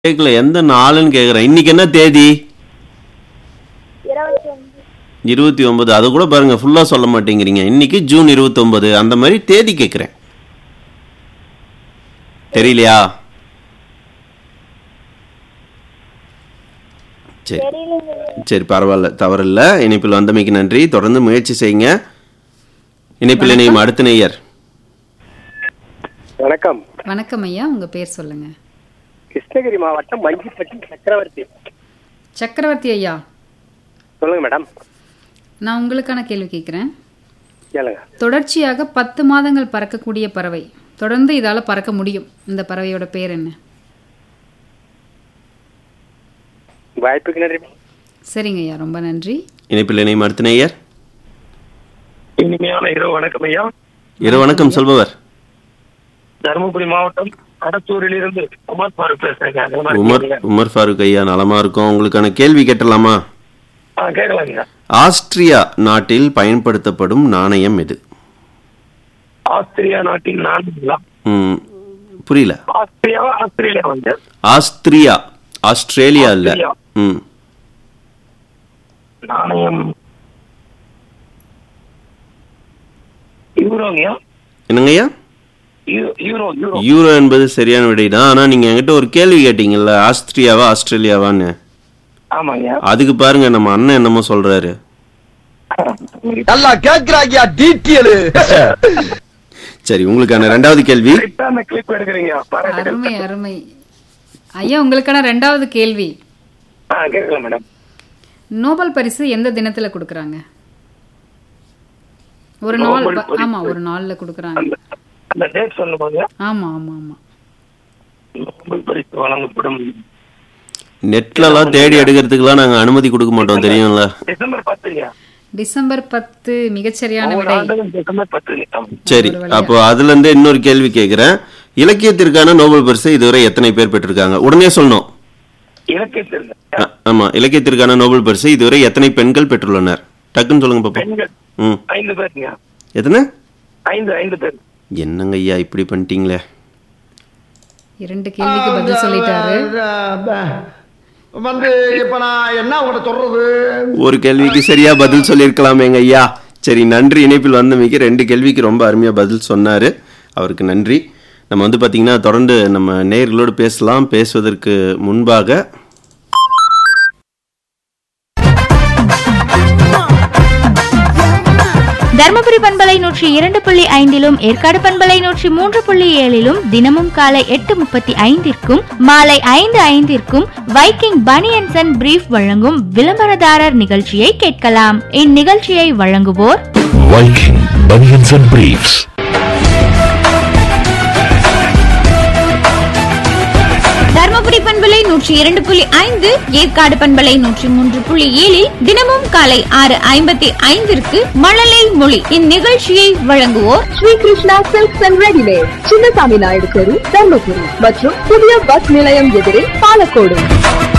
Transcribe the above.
கேட்கல எந்த நாளுன்னு கேட்குறேன் இன்னைக்கு என்ன தேதி இருபத்தி ஒன்பது இருபத்தி ஒன்பது அது கூட பாருங்க ஃபுல்லாக சொல்ல மாட்டேங்கிறீங்க இன்னைக்கு ஜூன் இருபத்தொன்பது அந்த மாதிரி தேதி கேட்குறேன் தெரியலையா சரி தெரியலங்க சரி பரவாயில்ல தவறில்ல இணைப்பில் வந்தமைக்கு நன்றி தொடர்ந்து முயற்சி செய்யுங்க இணைப்பில் இணையும் அடுத்த நேயர் வணக்கம் வணக்கம் ஐயா உங்க பேர் சொல்லுங்க கிருஷ்ணகிரி மாவட்டம் மஞ்சிப்பட்டி சக்கரவர்த்தி சக்கரவர்த்தி ஐயா சொல்லுங்க மேடம் நான் உங்களுக்கான கேள்வி கேட்குறேன் கேளுங்க தொடர்ச்சியாக பத்து மாதங்கள் பறக்கக்கூடிய பறவை தொடர்ந்து இதால பறக்க முடியும் இந்த பறவையோட பேர் என்ன வாய்ப்புக்கு நன்றி சரிங்க ஐயா ரொம்ப நன்றி இணைப்பில் இணையும் அடுத்த நேயர் இனிமையான இரவு வணக்கம் ஐயா இரு வணக்கம் சொல்பவர் தருமபுரி மாவட்டம் கடத்தூரில் இருந்து உமர் பாரு பேசுறேங்க அந்த மாதிரி உமர் கேளுங்க. உமர் ஃபாரூக் ஐயா நலமா இருக்கும் உங்களுக்கான கேள்வி கேட்டலாமா ஆ கேட்கலாங்க ஆஸ்திரியா நாட்டில் பயன்படுத்தப்படும் நாணயம் எது ஆஸ்திரியா நாட்டின் நாடுங்களா ம், புரியல ஆஸ்திரியாவா ஆஸ்திரேலியா வந்து ஆஸ்திரியா ஆஸ்திரேலியா இல்ல ஆஸ்திரியா. ம் நாணயம் யூரோங்கய்யா என்னங்கய்யா யூ- யூரோ யூரோ யூரோ என்பது சரியான விடை தான் ஆனா நீங்க என்கிட்ட ஒரு கேள்வி கேட்டீங்கல்ல ஆஸ்திரியாவா ஆஸ்திரேலியாவான்னு ஆமாங்கய்யா அதுக்கு பாருங்க நம்ம அண்ணன் என்னமோ சொல்றாரு நல்லா கேக்குறாங்கயா டீட்டெயிலு சரி உங்களுக்கான ரெண்டாவது கேள்வி கரெக்டா அந்த கிளிப் எடுக்கிறீங்க பாராட்டுகள் அருமை அருமை ஐயா உங்களுக்கான ரெண்டாவது கேள்வி ஆ கேட்கலாம் மேடம் நோபல் பரிசு எந்த தினத்துல கொடுக்கறாங்க ஒரு நாள் நோபல் ப- பரிசு. ஆமா ஒரு நாள்ல கொடுக்கறாங்க அந்த அந்த டேட் சொல்லுவாங்க ஆமா ஆமா ஆமா நோபல் பரிசு வழங்கப்படும் நெட்ல எல்லாம் தேடி எடுக்கிறதுக்குலாம் நாங்க அனுமதி கொடுக்க மாட்டோம் தெரியும்ல டிசம்பர் பத்துங்கய்யா டிசம்பர் பத்து மிகச்சரியான ஒவ்வொரு விடை ஆண்டும் டிசம்பர் பத்துங்க ஆமா. சரி அப்போ அதுல இருந்து இன்னொரு கேள்வி கேட்கிறேன் இலக்கியத்திற்கான நோபல் பரிசு இதுவரை எத்தனை பேர் பெற்றிருக்காங்க உடனே சொல்லணும் இலக்கியத்திற்கு அ- ஆமா இலக்கியத்திற்கான நோபல் பரிசு இதுவரை எத்தனை பெண்கள் பெற்றுள்ளனர் டக்குன்னு சொல்லுங்க பாப்போம் பெண்கள் ம் ஐந்து பேருங்க எத்தனை ஐந்து ஐந்து பேர் என்னங்க ஐயா இப்படி பண்ணிட்டீங்களே இரண்டு கேள்விக்கு பதில் சொல்லிட்டாரு வந்து இப்ப நான் என்ன உங்கள்ட்ட சொல்றது ஒரு கேள்விக்கு சரியா பதில் சொல்லியிருக்கலாமேங்க ஐயா சரி நன்றி இணைப்பில் வந்தமைக்கு ரெண்டு கேள்விக்கு ரொம்ப அருமையா பதில் சொன்னாரு அவருக்கு நன்றி நம்ம வந்து பாத்தீங்கன்னா தொடர்ந்து நம்ம நேயர்களோடு பேசலாம் பேசுவதற்கு முன்பாக தர்மபுரி பண்பலை நூற்றி இரண்டு புள்ளி ஐந்திலும் ஏற்காடு பண்பலை நூற்றி மூன்று புள்ளி ஏழிலும் தினமும் காலை எட்டு முப்பத்தி ஐந்திற்கும் மாலை ஐந்து ஐந்திற்கும் வைக்கிங் பனியன்சன் அண்ட் பிரீஃப் வழங்கும் விளம்பரதாரர் நிகழ்ச்சியை கேட்கலாம் இந்நிகழ்ச்சியை வழங்குவோர் Viking Bunions and Briefs. Dharmapuri பண்பலை நூற்றி இரண்டு புள்ளி ஐந்து ஏற்காடு பண்பலை நூற்றி மூன்று புள்ளி ஏழில் தினமும் காலை ஆறு ஐம்பத்தி ஐந்திற்கு மழலை மொழி இந்நிகழ்ச்சியை வழங்குவோர் Sri Krishna silks and readymade Chinnasamy Naidu தெரு தர்மபுரி மற்றும் புதிய பஸ் நிலையம் எதிரே பாலக்கோடு